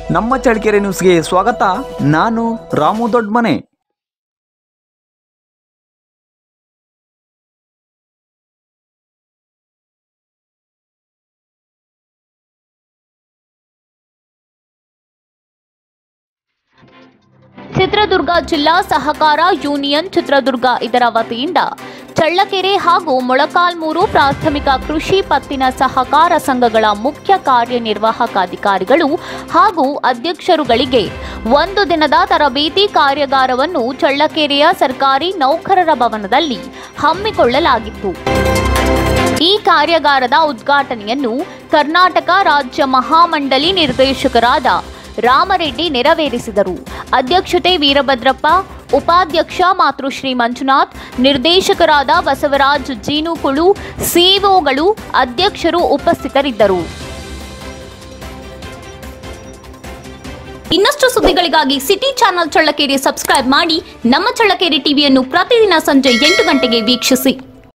ನಮ್ಮ ಚಳ್ಳಕೆರೆ ನ್ಯೂಸ್ಗೆ ಸ್ವಾಗತ ನಾನು ರಾಮು ದೊಡ್ಮನೆ ಚಿತ್ರದುರ್ಗ ಜಿಲ್ಲಾ ಸಹಕಾರ ಯೂನಿಯನ್ ಚಿತ್ರದುರ್ಗ ಇದರ ವತಿಯಿಂದ ಚಳ್ಳಕೆರೆ ಹಾಗೂ ಮೊಳಕಾಲ್ಮೂರು ಪ್ರಾಥಮಿಕ ಕೃಷಿ ಪತ್ತಿನ ಸಹಕಾರ ಸಂಘಗಳ ಮುಖ್ಯ ಕಾರ್ಯನಿರ್ವಾಹಕ ಅಧಿಕಾರಿಗಳು ಹಾಗೂ ಅಧ್ಯಕ್ಷರುಗಳಿಗೆ ಒಂದು ದಿನದ ತರಬೇತಿ ಕಾರ್ಯಾಗಾರವನ್ನು ಚಳ್ಳಕೆರೆಯ ಸರ್ಕಾರಿ ನೌಕರರ ಭವನದಲ್ಲಿ ಹಮ್ಮಿಕೊಳ್ಳಲಾಗಿತ್ತು ಈ ಕಾರ್ಯಾಗಾರದ ಉದ್ಘಾಟನೆಯನ್ನು ಕರ್ನಾಟಕ ರಾಜ್ಯ ಮಹಾಮಂಡಲಿ ನಿರ್ದೇಶಕರಾದ ರಾಮರೆಡ್ಡಿ ನೆರವೇರಿಸಿದರು ಅಧ್ಯಕ್ಷತೆ ವೀರಭದ್ರಪ್ಪ ಉಪಾಧ್ಯಕ್ಷ ಮಾತೃಶ್ರೀ ಮಂಜುನಾಥ್ ನಿರ್ದೇಶಕರಾದ ಬಸವರಾಜ್ ಜೀನುಕುಳು ಸಿಇಒಗಳು ಅಧ್ಯಕ್ಷರು ಉಪಸ್ಥಿತರಿದ್ದರು ಇನ್ನಷ್ಟು ಸುದ್ದಿಗಳಿಗಾಗಿ ಸಿಟಿ ಚಾನೆಲ್ ಚಳ್ಳಕೆರೆ ಸಬ್ಸ್ಕ್ರೈಬ್ ಮಾಡಿ ನಮ್ಮ ಚಳ್ಳಕೆರೆ ಟಿವಿಯನ್ನು ಪ್ರತಿದಿನ ಸಂಜೆ ಎಂಟು ಗಂಟೆಗೆ ವೀಕ್ಷಿಸಿ